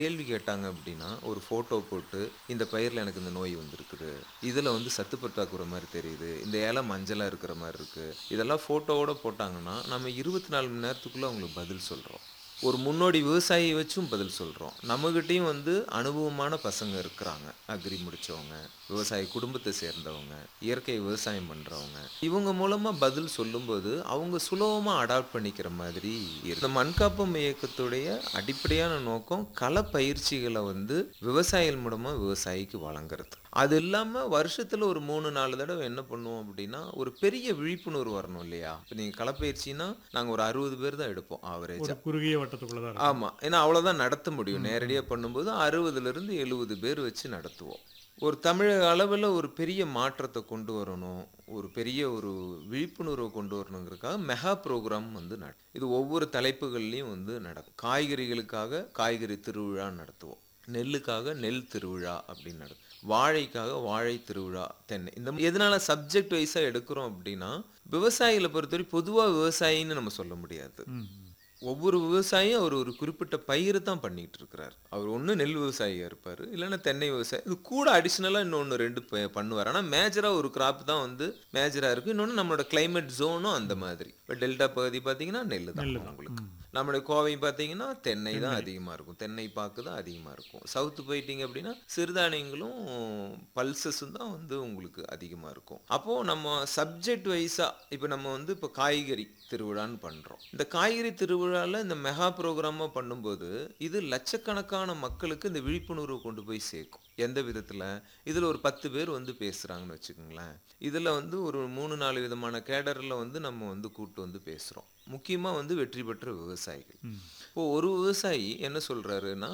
கேள்வி கேட்டாங்க அப்படின்னா ஒரு ஃபோட்டோ போட்டு இந்த பயிரில் எனக்கு இந்த நோய் வந்திருக்குது இதில் வந்து சத்து பற்றாக்குறை மாதிரி தெரியுது இந்த இலை மஞ்சளாக இருக்கிற மாதிரி இருக்குது இதெல்லாம் ஃபோட்டோவோட போட்டாங்கன்னா நம்ம இருபத்தி நாலு மணி நேரத்துக்குள்ளே அவங்களுக்கு பதில் சொல்கிறோம் ஒரு முன்னோடி விவசாயியை வச்சும் பதில் சொல்கிறோம் நம்மகிட்டயும் வந்து அனுபவமான பசங்க இருக்கிறாங்க அக்ரி முடித்தவங்க விவசாய குடும்பத்தை சேர்ந்தவங்க இயற்கை விவசாயம் பண்ணுறவங்க இவங்க மூலமாக பதில் சொல்லும்போது அவங்க சுலபமாக அடாப்ட் பண்ணிக்கிற மாதிரி இருக்கு. இந்த மண்காப்பம் இயக்கத்துடைய அடிப்படையான நோக்கம் கள பயிற்சிகளை வந்து விவசாயிகள் மூலமாக விவசாயிக்கு வழங்குறது அது இல்லாமல் வருஷத்தில் ஒரு மூணு நாலு தடவை என்ன பண்ணுவோம் அப்படின்னா ஒரு பெரிய விழிப்புணர்வு வரணும் இல்லையா இப்போ நீங்கள் களப்பயிற்சினா நாங்கள் ஒரு அறுபது பேர் தான் எடுப்போம் ஆவரேஜ் ஒரு குறுகிய வட்டத்துக்குள்ள தான் இருக்கும் ஆமா ஏன்னா அவ்வளவுதான் நடத்த முடியும் நேரடியா பண்ணும்போது அறுபதுல இருந்து எழுபது பேர் வச்சு நடத்துவோம் ஒரு தமிழக அளவில் ஒரு பெரிய மாற்றத்தை கொண்டு வரணும் ஒரு பெரிய ஒரு விழிப்புணர்வை கொண்டு வரணுங்கிறதுக்காக மெகா ப்ரோக்ராம் வந்து நட இது ஒவ்வொரு தலைப்புகள்லையும் வந்து நடக்கும் காய்கறிகளுக்காக காய்கறி திருவிழா நடத்துவோம் நெல்லுக்காக நெல் திருவிழா அப்படின்னு நடக்கும் வாழைக்காக வாழை திருவிழா தென்னை இந்த எதனால சப்ஜெக்ட் வைஸாக எடுக்கிறோம் அப்படின்னா விவசாயிகளை பொறுத்தவரை பொதுவாக விவசாயின்னு நம்ம சொல்ல முடியாது ம், ம். ஒவ்வொரு விவசாயியும் அவர் ஒரு குறிப்பிட்ட பயிர் தான் பண்ணிட்டு இருக்கிறார் அவர் ஒன்று நெல் விவசாயியா இருப்பார் இல்லைன்னா தென்னை விவசாயி இது கூட அடிஷ்னலாக இன்னொன்று ரெண்டு ப- பண்ணுவார் ஆனால் மேஜராக ஒரு கிராப் தான் வந்து மேஜராக இருக்கும் இன்னொன்று நம்மளோட கிளைமேட் ஜோனும் அந்த மாதிரி இப்போ டெல்டா பகுதி பார்த்தீங்கன்னா நெல் தான் உங்களுக்கு நம்மளுடைய கோவை பார்த்தீங்கன்னா தென்னை தான் அதிகமாக இருக்கும் தென்னை பாக்கு தான் அதிகமாக இருக்கும் சவுத்து போயிட்டீங்க அப்படின்னா சிறுதானியங்களும் பல்சஸும் தான் வந்து உங்களுக்கு அதிகமாக இருக்கும் அப்போது நம்ம சப்ஜெக்ட் வைஸாக இப்போ நம்ம வந்து இப்போ காய்கறி திருவிழான்னு பண்ணுறோம் இந்த காய்கறி திருவிழாவில் இந்த மெகா ப்ரோக்ராமாக பண்ணும்போது இது லட்சக்கணக்கான மக்களுக்கு இந்த விழிப்புணர்வு கொண்டு போய் சேர்க்கும் எந்த விதத்தில் இதில் ஒரு பத்து பேர் வந்து பேசுகிறாங்கன்னு வச்சுக்கோங்களேன் இதில் வந்து ஒரு மூணு நாலு விதமான கேடரில் வந்து நம்ம வந்து கூட்டு வந்து பேசுகிறோம் முக்கியமாக வந்து வெற்றி பெற்ற விவசாயிகள் இப்போ ஒரு விவசாயி என்ன சொல்கிறாருன்னா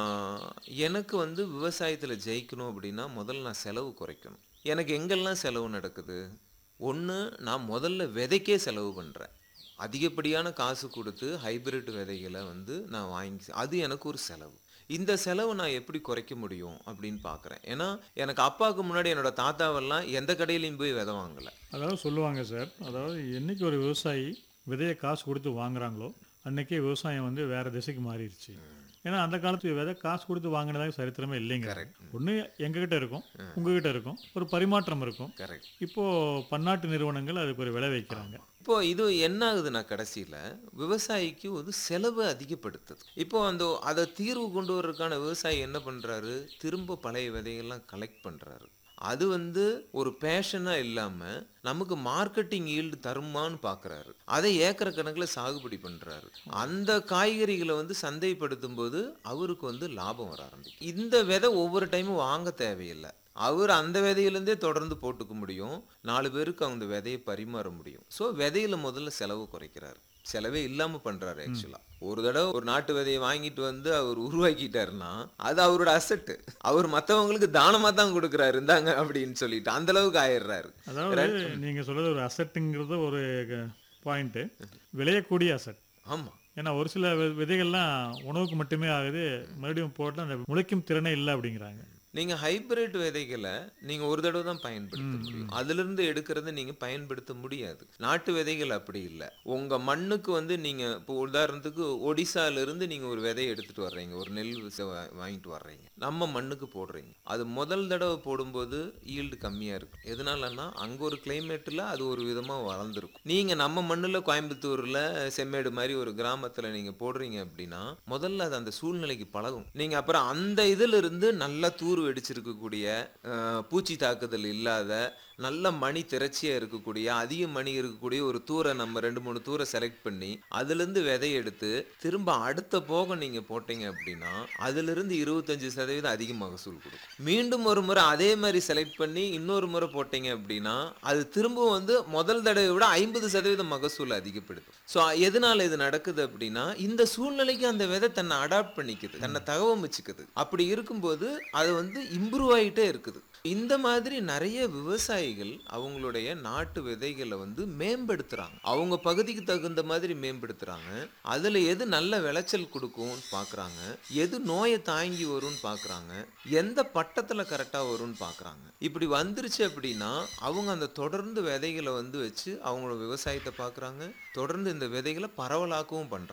எனக்கு வந்து விவசாயத்தில் ஜெயிக்கணும் அப்படின்னா முதல்ல நான் செலவு குறைக்கணும் எனக்கு எங்கெல்லாம் செலவு நடக்குது ஒன்று நான் முதல்ல விதைக்கே செலவு பண்ணுறேன் அதிகப்படியான காசு கொடுத்து ஹைபிரிட் விதைகளை வந்து நான் வாங்கி அது எனக்கு ஒரு செலவு இந்த செலவை நான் எப்படி குறைக்க முடியும் அப்படின்னு பார்க்குறேன் ஏன்னா எனக்கு அப்பாவுக்கு முன்னாடி என்னோட தாத்தாவெல்லாம் எந்த கடையிலையும் போய் விதை வாங்கலை அதாவது சொல்லுவாங்க சார் அதாவது என்னைக்கு ஒரு விவசாயி விதையை காசு கொடுத்து வாங்குறாங்களோ அன்னைக்கே விவசாயம் வந்து வேற திசைக்கு மாறிடுச்சு ஏன்னா அந்த காலத்து விதை காசு கொடுத்து வாங்கினதாக சரித்திரமே இல்லைங்க ஒன்று எங்ககிட்ட இருக்கும் உங்ககிட்ட இருக்கும் ஒரு பரிமாற்றம் இருக்கும் கரெக்ட் இப்போ பன்னாட்டு நிறுவனங்கள் அதுக்கு ஒரு விலை வைக்கிறாங்க இப்போ இது என்ன ஆகுதுன்னா கடைசியில் விவசாயிக்கு ஒரு செலவு அதிகப்படுத்துது இப்போ அந்த அதை தீர்வு கொண்டு வர்றதுக்கான விவசாயி என்ன பண்ணுறாரு திரும்ப பழைய விதைகள்லாம் கலெக்ட் பண்ணுறாரு அது வந்து ஒரு பேஷனாக இல்லாமல் நமக்கு மார்க்கெட்டிங் ஈல்டு தருமான்னு பார்க்குறாரு அதை ஏக்கர் கணக்கில் சாகுபடி பண்ணுறாரு அந்த காய்கறிகளை வந்து சந்தைப்படுத்தும் போது அவருக்கு வந்து லாபம் வர ஆரம்பிக்கும் இந்த விதை ஒவ்வொரு டைமும் வாங்க தேவையில்லை அவர் அந்த விதையிலேருந்தே தொடர்ந்து போட்டுக்க முடியும் நாலு பேருக்கு அந்த விதையை பரிமாற முடியும் ஸோ விதையில முதல்ல செலவு குறைக்கிறாரு செலவே இல்லாமல் பண்ணுறாரு ஆக்சுவலாக ஒரு தடவை ஒரு நாட்டு விதையை வாங்கிட்டு வந்து அவர் உருவாக்கிட்டாருன்னா அது அவரோட அசட்டு அவர் மற்றவங்களுக்கு தானமாக தான் கொடுக்குறாரு இருந்தாங்க அப்படின்னு சொல்லிட்டு அந்த அளவுக்கு ஆயிடுறாரு அதாவது நீங்க சொல்றது ஒரு அசட்டுங்கிறது ஒரு பாயிண்ட்டு விளையக்கூடிய அசட் ஆமாம் ஏன்னா ஒரு சில வி- விதைகள்லாம் உணவுக்கு மட்டுமே ஆகுது மறுபடியும் போட்டால் அந்த முளைக்கும் திறனே இல்லை அப்படிங்கிறாங்க நீங்க ஹைபிரிட் விதைகளை நீங்க ஒரு தடவை தான் பயன்படுத்த முடியும் அதுல இருந்து எடுக்கிறத நீங்க பயன்படுத்த முடியாது நாட்டு விதைகள் அப்படி இல்லை உங்க மண்ணுக்கு வந்து நீங்க இப்போ உதாரணத்துக்கு ஒடிசால இருந்து நீங்க ஒரு விதையை எடுத்துட்டு வர்றீங்க ஒரு நெல் விச- வா- வாங்கிட்டு வர்றீங்க நம்ம மண்ணுக்கு போடுறீங்க அது முதல் தடவை போடும்போது ஈல்டு கம்மியா இருக்கும் எதனாலன்னா அங்க ஒரு கிளைமேட்ல அது ஒரு விதமா வளர்ந்துருக்கும் நீங்க நம்ம மண்ணுல கோயம்புத்தூர்ல செம்மேடு மாதிரி ஒரு கிராமத்துல நீங்க போடுறீங்க அப்படின்னா முதல்ல அது அந்த சூழ்நிலைக்கு பழகும் நீங்க அப்புறம் அந்த இதுல இருந்து நல்ல தூர் வெடிச்சிருக்கக்கூடிய அஹ், பூச்சி தாக்குதல் இல்லாத நல்ல மணி திரட்சியா இருக்கக்கூடிய அதிக மணி இருக்கக்கூடிய ஒரு தூரை நம்ம ரெண்டு மூணு தூரை செலக்ட் பண்ணி அதுல இருந்து விதை எடுத்து திரும்ப அடுத்த போகம் நீங்க போட்டீங்க அப்படின்னா அதுல இருந்து இருபத்தஞ்சு சதவீதம் அதிக மகசூல் கொடுக்கும் மீண்டும் ஒரு முறை அதே மாதிரி செலக்ட் பண்ணி இன்னொரு முறை போட்டீங்க அப்படின்னா அது திரும்பவும் வந்து முதல் தடவை விட ஐம்பது சதவீதம் மகசூல் அதிகப்படுத்தும் ஸோ எதனால இது நடக்குது அப்படின்னா இந்த சூழ்நிலைக்கு அந்த விதை தன்னை அடாப்ட் பண்ணிக்குது தன்னை தகவமைச்சுக்குது அப்படி இருக்கும்போது அது வந்து இம்ப்ரூவ் ஆகிட்டே இருக்குது இந்த மாதிரி நிறைய விவசாயிகள் அவங்களுடைய நாட்டு விதைகளை வந்து மேம்படுத்துறாங்க அவங்க பகுதிக்கு தகுந்த மாதிரி மேம்படுத்துறாங்க அதுல எது நல்ல விளைச்சல் கொடுக்கும்னு பார்க்கறாங்க எது நோயை தாங்கி வரும்னு பார்க்கறாங்க எந்த பட்டத்துல கரெக்டா வரும்னு பார்க்கறாங்க இப்படி வந்துருச்சு அப்படின்னா அவங்க அந்த தொடர்ந்து விதைகளை வந்து வச்சு அவங்களோட விவசாயத்தை பார்க்கறாங்க தொடர்ந்து இந்த விதைகளை பரவலாக்கவும் பண்றாங்க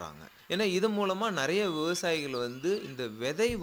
ஏன்னா இது மூலமா நிறைய விவசாயிகள் வந்து இந்த விதை